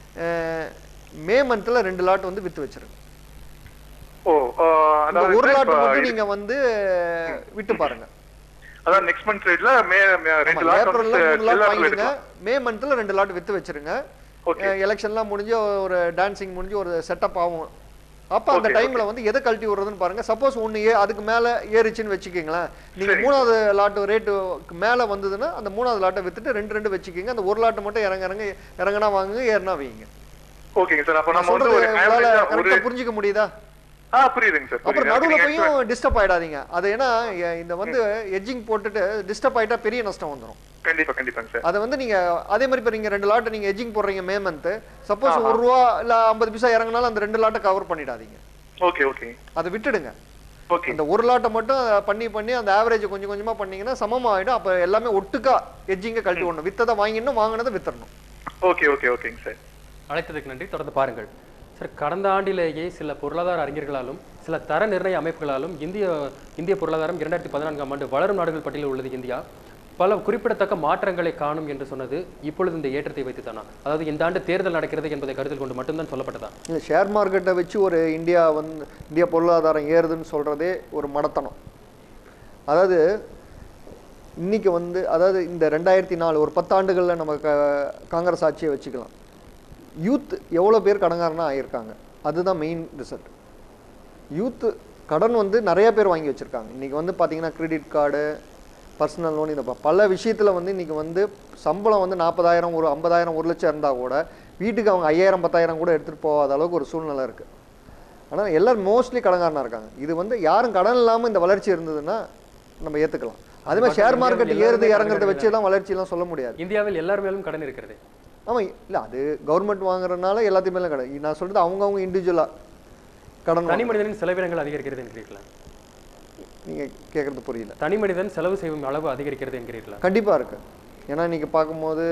மே மந்த்ல ரெண்டு லாட் வந்து வித்து வச்சிருங்க ஓ ஆ, இந்த அதாவது ஒரு sir, லாட் இப்ப மட்டும் இது- நீங்க வந்து விட்டு பாருங்க அதாவது நெக்ஸ்ட் மந்த் ரேட்ல மே மே- ரெண்டு ஆமா, லாட் ஏப்ரல்ல மூணு லாட் வந்து வாங்கிடுங்க எடுக்கலாம் மே மந்த்ல ரெண்டு லாட் வித்து வச்சிருங்க ஓகே எலெக்ஷன்லாம் முடிஞ்சு ஒரு டான்சிங் முடிஞ்சு ஒரு செட்டப் ஆகும் அப்ப அந்த Okay, டைம்ல வந்து எதை கழட்டி விடுறதுன்னு பாருங்க சப்போஸ் ஒண்ணு ஏ அதுக்கு மேல ஏறிச்சுன்னு வச்சுக்கீங்களேன் நீங்க சரி. மூணாவது லாட்டு ரேட்டு மேல வந்ததுன்னா அந்த மூணாவது லாட்டை வித்துட்டு ரெண்டு ரெண்டு வச்சுக்கோங்க அந்த ஒரு லாட்டு மட்டும் இறங்க இறங்க இறங்கினா வாங்குங்க ஏறினா வைங்க ஓகேங்க சார் அப்ப நான் நம்ம வந்து சொல்றது ஒரு உங்களால average ஆ ஒரு கரெக்டா புரிஞ்சுக்க முடியுதா ஆ புரியுதுங்க சார் அப்புறம் புரியுது நடுவுல நீங்க actually- போயும் டிஸ்டர்ப் ஆயிடாதீங்க அது ஏன்னா எ- இந்த வந்து எட்ஜிங் போட்டுட்டு டிஸ்டர்ப் ஆயிட்டா பெரிய நஷ்டம் வந்துரும் கண்டிப்பா கண்டிப்பாங்க சார் அதை வந்து நீங்க அதே மாதிரி இப்போ நீங்க ரெண்டு லாட்டை நீங்க எட்ஜிங் போடுறீங்க மே மந்த் சப்போஸ் ஆஹா. ஒரு ரூபா இல்ல ஐம்பது பைசா இறங்கினாலும் அந்த ரெண்டு லாட்டை கவர் பண்ணிடாதீங்க ஓகே ஓகே அதை விட்டுடுங்க ஓகே அந்த ஒரு லாட்டை மட்டும் பண்ணி பண்ணி அந்த ஆவரேஜ் கொஞ்சம் கொஞ்சமா பண்ணீங்கன்னா சமமாயிடும் அப்ப எல்லாமே ஒட்டுக்கா எட்ஜிங்க கழட்டி விடணும் வித்ததை வாங்கிடணும் வாங்கினதை வித்தரணும் ஓகே ஓகே ஓகேங்க சார் அழைத்ததுக்கு நன்றி தொடர்ந்து பாருங்கள் சார் கடந்த ஆண்டிலேயே சில பொருளாதார அறிஞர்களாலும் சில தர நிர்ணய அமைப்புகளாலும் இந்திய இந்திய பொருளாதாரம் இரண்டாயிரத்தி பதினான்காம் ஆண்டு வளரும் நாடுகள் பட்டியலில் உள்ளது இந்தியா பல குறிப்பிடத்தக்க மாற்றங்களை காணும் என்று சொன்னது இப்பொழுது இந்த ஏற்றத்தை வைத்து தானா அதாவது இந்த ஆண்டு தேர்தல் நடக்கிறது என்பதை கருத்தில் கொண்டு மட்டும்தான் சொல்லப்பட்டதா இந்த ஷேர் மார்க்கெட்டை வச்சு ஒரு இந்தியா வந்து இந்திய பொருளாதாரம் ஏறுதுன்னு சொல்றதே ஒரு மடத்தனம் அதாவது இன்னைக்கு வந்து அதாவது இந்த ரெண்டாயிரத்தி நாலு ஒரு பத்தாண்டுகளில் நம்ம க காங்கிரஸ் ஆட்சியை வச்சுக்கலாம் யூத் எவ்வளோ பேர் கடங்காரனா ஆகியிருக்காங்க அதுதான் மெயின் ரிசல்ட் யூத்து கடன் வந்து நிறைய பேர் வாங்கி வச்சுருக்காங்க இன்றைக்கி வந்து பார்த்தீங்கன்னா கிரெடிட் கார்டு பர்சனல் லோன் இந்த ப- பல விஷயத்தில் வந்து இன்றைக்கி வந்து சம்பளம் வந்து நாற்பதாயிரம் ஒரு ஐம்பதாயிரம் ஒரு லட்சம் இருந்தால் கூட வீட்டுக்கு அவங்க ஐயாயிரம் பத்தாயிரம் கூட எடுத்துகிட்டு போகாத அளவுக்கு ஒரு சூழ்நிலை இருக்குது ஆனால் எல்லாரும் மோஸ்ட்லி கடன்காரனா இருக்காங்க இது வந்து யாரும் கடன் இல்லாமல் இந்த வளர்ச்சி இருந்ததுன்னா நம்ம ஏற்றுக்கலாம் அதே மாதிரி ஷேர் மார்க்கெட் ஏறுது இறங்குறத வச்சு எல்லாம் வளர்ச்சியெல்லாம் சொல்ல முடியாது இந்தியாவில் எல்லார் மேலும் கடன் இருக்கிறது ஆமாம் இல்லை அது கவர்மெண்ட் வாங்குறதுனால எல்லாத்தையும் மேலே கடன் நான் சொல்கிறது அவங்கவுங்க இண்டிவிஜுவலாக கடன் தனி மனிதனின் செலவினங்கள் அதிகரிக்கிறது என்கிறீர்களா நீங்கள் கேட்குறது புரியல தனி மனிதன் செலவு செய்யும் அளவு அதிகரிக்கிறது என்கிறீர்களா கண்டிப்பாக இருக்கு ஏன்னா இன்னைக்கு பார்க்கும்போது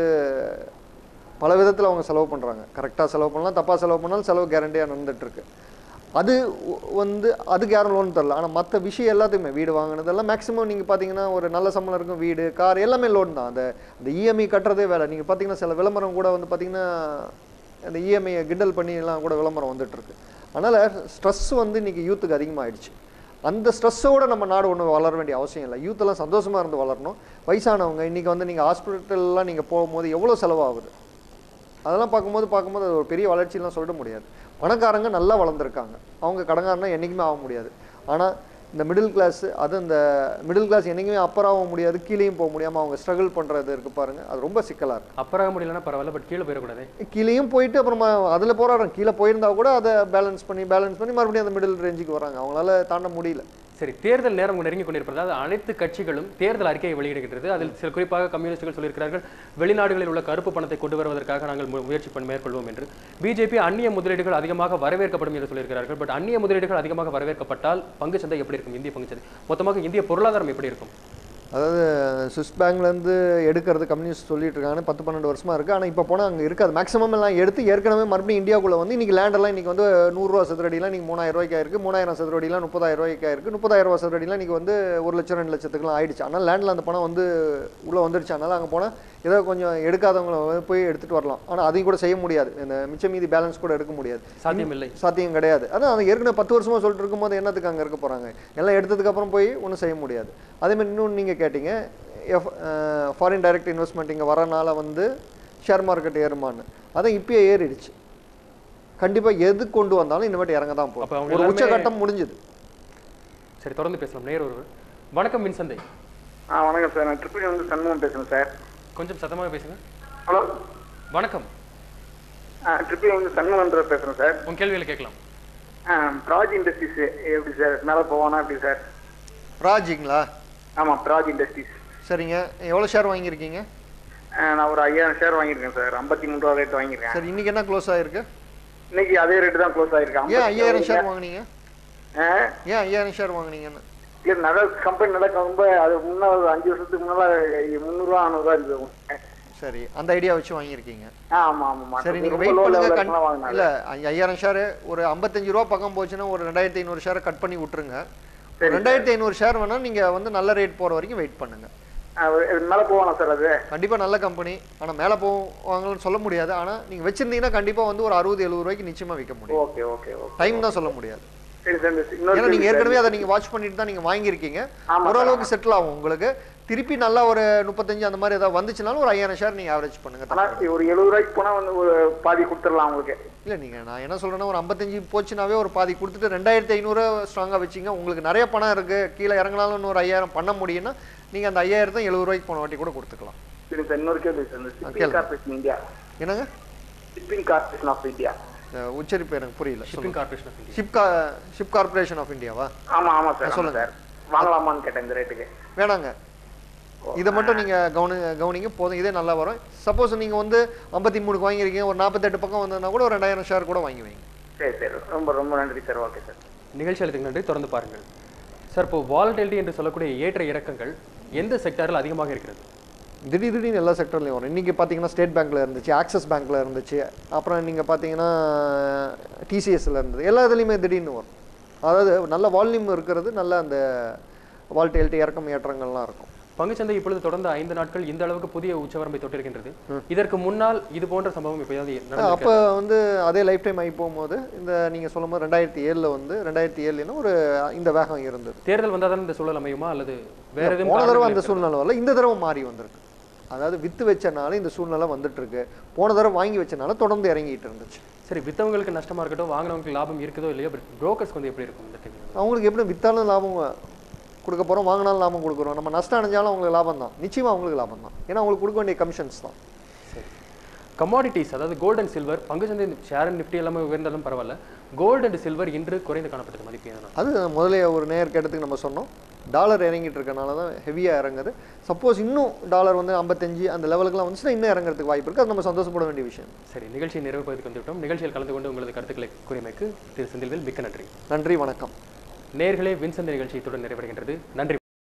பல விதத்தில் அவங்க செலவு பண்ணுறாங்க கரெக்டாக செலவு பண்ணலாம் தப்பாக செலவு பண்ணாலும் செலவு கேரண்டியாக நடந்துட்டு இருக்கு அது ஒ- வந்து அதுக்கு யாரும் லோன் தரல ஆனால் மற்ற விஷயம் எல்லாத்துக்குமே வீடு வாங்கினதெல்லாம் மேக்ஸிமம் நீங்கள் பார்த்தீங்கன்னா ஒரு நல்ல சம்பளம் இருக்கும் வீடு கார் எல்லாமே லோன் தான் அந்த அந்த இஎம்ஐ கட்டுறதே வேலை நீங்கள் பார்த்தீங்கன்னா சில விளம்பரம் கூட வந்து பார்த்தீங்கன்னா அந்த இஎம்ஐயை கிண்டல் பண்ணி எல்லாம் கூட விளம்பரம் வந்துட்டு இருக்கு அதனால் ஸ்ட்ரெஸ் வந்து இன்னைக்கு யூத்துக்கு அதிகமாகிடுச்சு அந்த ஸ்ட்ரெஸ்ஸோட நம்ம நாடு ஒன்றும் வளர வேண்டிய அவசியம் இல்லை யூத் எல்லாம் சந்தோஷமா இருந்து வளரணும் வயசானவங்க இன்னைக்கு வந்து நீங்கள் ஹாஸ்பிட்டல்லாம் நீங்கள் போகும்போது எவ்வளோ செலவாகுது அதெல்லாம் பார்க்கும்போது பார்க்கும்போது அது ஒரு பெரிய வளர்ச்சிலாம் சொல்லிட முடியாது பணக்காரங்க நல்லா வளர்ந்துருக்காங்க அவங்க கடங்காரனா என்றைக்குமே ஆக முடியாது ஆனால் இந்த மிடில் கிளாஸ் அது இந்த மிடில் கிளாஸ் என்றைக்குமே அப்பராகவும் முடியாது கீழேயும் போக முடியாமல் அவங்க ஸ்ட்ரகிள் பண்ணுறது இருக்கு பாருங்க அது ரொம்ப சிக்கலாக இருக்கு அப்பராக முடியலன்னா பரவாயில்ல பட் கீழே போயிடக்கூடாது கீழேயும் போயிட்டு அப்புறமா அதில் போராடுறோம் கீழே போயிருந்தா கூட அதை பேலன்ஸ் பண்ணி பேலன்ஸ் பண்ணி மறுபடியும் அந்த மிடில் ரேஞ்சுக்கு வராங்க அவங்களால தாண்ட முடியல சரி தேர்தல் நேரம் நெருங்கி கொண்டிருப்பதால் அனைத்து கட்சிகளும் தேர்தல் அறிக்கையை வெளியிடுகின்றது அதில் சில குறிப்பாக கம்யூனிஸ்டுகள் சொல்லியிருக்கிறார்கள் வெளிநாடுகளில் உள்ள கருப்பு பணத்தை கொண்டு வருவதற்காக நாங்கள் மு- முயற்சி பண்ண மேற்கொள்வோம் என்று பிஜேபி அந்நிய முதலீடுகள் அதிகமாக வரவேற்கப்படும் என்று சொல்லியிருக்கிறார்கள் பட் அந்நிய முதலீடுகள் அதிகமாக வரவேற்கப்பட்டால் பங்கு சந்தை எப்படி இருக்கும் இந்திய பங்கு சந்தை மொத்தமாக இந்திய பொருளாதாரம் எப்படி இருக்கும் அதாவது சுவிஸ் பேங்க்லேருந்து எடுக்கிறது கம்யூனிஸ்ட் சொல்லிட்டு இருக்காங்க பத்து பன்னெண்டு வருஷமா இருக்குது ஆனால் இப்போ போனால் அங்கே இருக்காது மேக்ஸிமம் எல்லாம் எடுத்து ஏற்கனவே மறுபடியும் இந்தியாவுக்குள்ள வந்து இன்றைக்கி லேண்டெல்லாம் இன்றைக்கி வந்து நூறுரூவா சதுரடிலாம் இன்றைக்கி மூணாயிரம் ரூபாய்க்கு ஆயிருக்கு மூணாயிரம் சதுரடிலாம் முப்பதாயிரம் ரூபாய்க்கு ஆயிருக்கு முப்பதாயிரம் ரூபா சதுரடிலாம் இன்றைக்கி வந்து ஒரு லட்சம் ரெண்டு லட்சத்துக்குலாம் ஆயிடுச்சு ஆனால் லேண்டில் அந்த பணம் வந்து உள்ளே வந்துடுச்சு அதனால் அங்கே போனால் ஏதோ கொஞ்சம் எடுக்காதவங்கள வந்து போய் எடுத்துகிட்டு வரலாம் ஆனால் அதையும் கூட செய்ய முடியாது இந்த மிச்ச மீதி பேலன்ஸ் கூட எடுக்க முடியாது சாத்தியமில்லை சாத்தியம் கிடையாது அதான் அது ஏற்கனவே பத்து வருஷமா சொல்லிட்டு இருக்கும்போது என்னத்துக்கு அங்கே இருக்க போகிறாங்க எல்லாம் எடுத்ததுக்கு அப்புறம் போய் ஒன்றும் செய்ய முடியாது அதே மாதிரி இன்னொன்று நீங்கள் கேட்டீங்க எஃப் ஃபாரின் டைரக்ட் இன்வெஸ்ட்மெண்ட் இங்கே வரனால வந்து ஷேர் மார்க்கெட் ஏறுமான்னு அதான் இப்பயே ஏறிடுச்சு கண்டிப்பாக எது கொண்டு வந்தாலும் இனிமேட்டு இறங்க தான் அப்ப போகும் அவங்க ஒரு எல்லாருமே- உச்சகட்டம் முடிஞ்சுது சரி தொடர்ந்து பேசலாம் நேர் ஒருவர் வணக்கம் மின்சந்தை ஆ வணக்கம் சார் நான் ட்ரிபிள் வந்து சண்முகம் பேசுகிறேன் சார் கொஞ்சம் சத்தமாக பேசுங்க ஹலோ வணக்கம் ஆ ட்ரிபிள் வந்து சண்முகம் பேசுகிறேன் சார் உங்க கேள்விகளை கேட்கலாம் ஆ ப்ராஜ் இண்டஸ்ட்ரீஸ் எப்படி சார் மேலே போவானா எப்படி சார் ராஜிங்களா ஆமாம் ப்ராஜ் இண்டஸ்ட்ரீஸ் சரிங்க எவ்வளோ ஷேர் வாங்கியிருக்கீங்க நான் ஒரு ஐயாயிரம் ஷேர் வாங்கியிருக்கேன் சார் ஐம்பத்தி மூணு ரூபா ரேட் வாங்கியிருக்கேன் சரி இன்னைக்கு என்ன க்ளோஸ் ஆயிருக்கு இன்னைக்கு அதே ரேட்டு தான் க்ளோஸ் ஆயிருக்கு ஏன் ஐயாயிரம் ஷேர் வாங்குனீங்க ஆ ஏன் ஐயாயிரம் ஷேர் வாங்குனீங்கன்னு இல்லை நட கம்பெனி நடக்க ரொம்ப அது முன்ன ஒரு அஞ்சு வருஷத்துக்கு முன்னால முந்நூறுரூவா நானூறுரூவா இருந்தது சரி அந்த ஐடியா வச்சு வாங்கியிருக்கீங்க ஆ ஆமாம் ஆமாம் சரி நீங்க ரொம்ப வெயிட் low பண்ணுங்க level கண்- எல்லாம் வாங்கினாங்க இல்ல ஐ- ஐயாயிரம் ஷேர் ஒரு ஐம்பத்தஞ்சு ரூபா பக்கம் போச்சுன்னா ஒரு ரெண்டாயிரத்தி ஐநூறு ஷேரை கட் பண்ணி விட்டுருங்க சரி ரெண்டாயிரத்தி ஐநூறு ஷேர் வேணா நீங்க வந்து நல்ல ரேட் போற வரைக்கும் வெயிட் பண்ணுங்க மேலே போவானா சார் அது கண்டிப்பா நல்ல கம்பெனி ஆனா மேல போவாங்கன்னு சொல்ல முடியாது ஆனா நீங்க வச்சிருந்தீங்கன்னா கண்டிப்பா வந்து ஒரு அறுபது எழுபது ரூபாய்க்கு நிச்சயமா விற்க முடியும் ஓகே ஓகே ஓகே டைம் தான் சொல்ல முடியாது சரி சார் இந்த இன்னொரு ஏன்னா நீங்க கேள்வி ஏற்கனவே சார். அதை நீங்க வாட்ச் பண்ணிட்டு தான் நீங்க வாங்கியிருக்கீங்க ஆமா சார், ஓரளவுக்கு செட்டில் ஆகும் உங்களுக்கு திருப்பி நல்லா ஒரு முப்பத்தஞ்சு அந்த மாதிரி ஏதாவது வந்துச்சுனாலும் ஒரு ஐயாயிரம் ஷேர் நீங்க ஆவரேஜ் பண்ணுங்க ஆனா ஒரு எழுபது ரூபாய்க்கு போனா வந்து ஒரு பாதி கொடுத்துடலாம் உங்களுக்கு இல்ல நீங்க நான் என்ன சொல்றேன்னா ஒரு ஐம்பத்தஞ்சு போச்சுனாவே ஒரு பாதி கொடுத்துட்டு ரெண்டாயிரத்தி ஐநூறு ஸ்ட்ராங்கா வச்சீங்க உங்களுக்கு நிறைய பணம் இருக்கு கீழே இறங்கினாலும் இன்னொரு ஐயாயிரம் பண்ண முடியும்னா நீங்க அந்த ஐயாயிரத்தை எழுபது ரூபாய்க்கு போன வாட்டி கூட கொடுத்துக்கலாம் சரி சார் இன்னொரு கேள்வி சார் இந்த கேளுங்க. ஷிப்பிங் கார்பரேஷன் இந்தியா என்னங்க ஷிப்பிங் கார்பரேஷன் ஆஃப் இந்தியா இந்த உச்சரிப்பு எனக்கு புரியல shipping corporation of India ship கா ஷிப் கார்பரேஷன் ஆஃப் இந்தியாவா ஆமா ஆமா சார் சொல்லுங்க. சொல்லுங்க சார் வாங்கலாமான்னு கேட்டேன் இந்த ரேட்டுக்கு வேணாங்க இதை மட்டும் நீங்க கவனி கவனிங்க போதும் இதே நல்லா வரும் சப்போஸ் நீங்க வந்து ஐம்பத்தி மூணுக்கு வாங்கியிருக்கீங்க ஒரு நாற்பத்தெட்டு பக்கம் வந்ததுன்னா கூட ஒரு ரெண்டாயிரம் ஷேர் கூட வாங்கி வைங்க சரி சரி ரொம்ப ரொம்ப நன்றி சார் ஓகே சார் நிகழ்ச்சி அளித்துக்கு நன்றி தொடர்ந்து பாருங்கள் சார் இப்போ வாலட்டிலிட்டி என்று சொல்லக்கூடிய ஏற்ற இறக்கங்கள் எந்த செக்டாரில் அதிகமாக இருக்கிறது திடீர் திடீர்னு எல்லா செக்டர்லையும் வரும் இன்றைக்கி பார்த்தீங்கன்னா ஸ்டேட் பேங்க்கில் இருந்துச்சு ஆக்சிஸ் பேங்க்கில் இருந்துச்சு அப்புறம் நீங்கள் பார்த்தீங்கன்னா டிசிஎஸ்ல இருந்தது எல்லா இதுலேயுமே திடீர்னு வரும் அதாவது நல்ல வால்யூம் இருக்கிறது நல்ல அந்த வால்டேலிட்டி இறக்கம் ஏற்றங்கள்லாம் இருக்கும் பங்குச்சந்தை இப்பொழுது தொடர்ந்து ஐந்து நாட்கள் இந்த அளவுக்கு புதிய உச்சவரம்பை தொட்டிருக்கின்றது இதற்கு முன்னால் இது போன்ற சம்பவம் எப்பயாவது நடந்திருக்கா? அப்போ வந்து அதே லைஃப் டைம் ஆகி போகும்போது இந்த நீங்கள் சொல்லும்போது ரெண்டாயிரத்தி ஏழில் வந்து ரெண்டாயிரத்தி ஏழுனா ஒரு இந்த வேகம் இருந்தது தேர்தல் வந்தாதான் இந்த சூழல் அமையுமா அல்லது வேற எதுவும் போன தடவை காரணங்கள் அந்த இருக்கா? சூழ்நிலை வரல இந்த தடவை மாறி வந்திருக்கு அதாவது வித்து வச்சனால இந்த சூழ்நிலை வந்துட்டு இருக்கு போன தடவை வாங்கி வச்சனால தொடர்ந்து இறங்கிட்டு இருந்துச்சு சரி வித்தவங்களுக்கு நஷ்டமா இருக்கட்டும் வாங்கினவங்களுக்கு லாபம் இருக்குதோ இல்லையோ புரோக்கர்ஸ் வந்து எப்படி இருக்கும் இந்த டைம் அவங்களுக்கு எப்படி வித்தாலும் லாபம் கொடுக்க போகிறோம் வாங்கினாலும் லாபம் கொடுக்குறோம் நம்ம நஷ்டம் அடைஞ்சாலும் அவங்களுக்கு லாபம் தான் நிச்சயமாக அவங்களுக்கு லாபம் தான் ஏன்னா அவங்களுக்கு கொடுக்க வேண்டிய கமிஷன்ஸ் தான் சரி கமாடிட்டிஸ் அதாவது கோல்ட் அண்ட் சில்வர் பங்குச்சந்தை ஷேர் நிஃப்டி எல்லாமே உயர்ந்தாலும் பரவாயில்ல கோல்டு அண்ட் சில்வர் இன்று குறைந்து காணப்பட்டது மதிப்பு ஏன்னா அது முதல்ல ஒரு நேர் கேட்டதுக்கு நம்ம சொன்னோம் டாலர் இறங்கிட்டு இருக்கனால தான் ஹெவியாக இறங்குது சப்போஸ் இன்னும் டாலர் வந்து ஐம்பத்தஞ்சு அந்த லெவலுக்குலாம் வந்துச்சுன்னா இன்னும் இறங்குறதுக்கு வாய்ப்பு இருக்குது அது நம்ம சந்தோஷப்பட வேண்டிய விஷயம் சரி நிகழ்ச்சியை நிறைவு பகுதிக்கு வந்துவிட்டோம் நிகழ்ச்சியில் கலந்து கொண்டு உங்களது கருத்துக்களை கூறியமைக்கு திரு செந்தில்வேல் மிக்க நன்றி நன்றி வணக்கம் நேர்களே வின்சந்த் நிகழ்ச்சி இத்துடன் நிறைவடைகின்றது நன்றி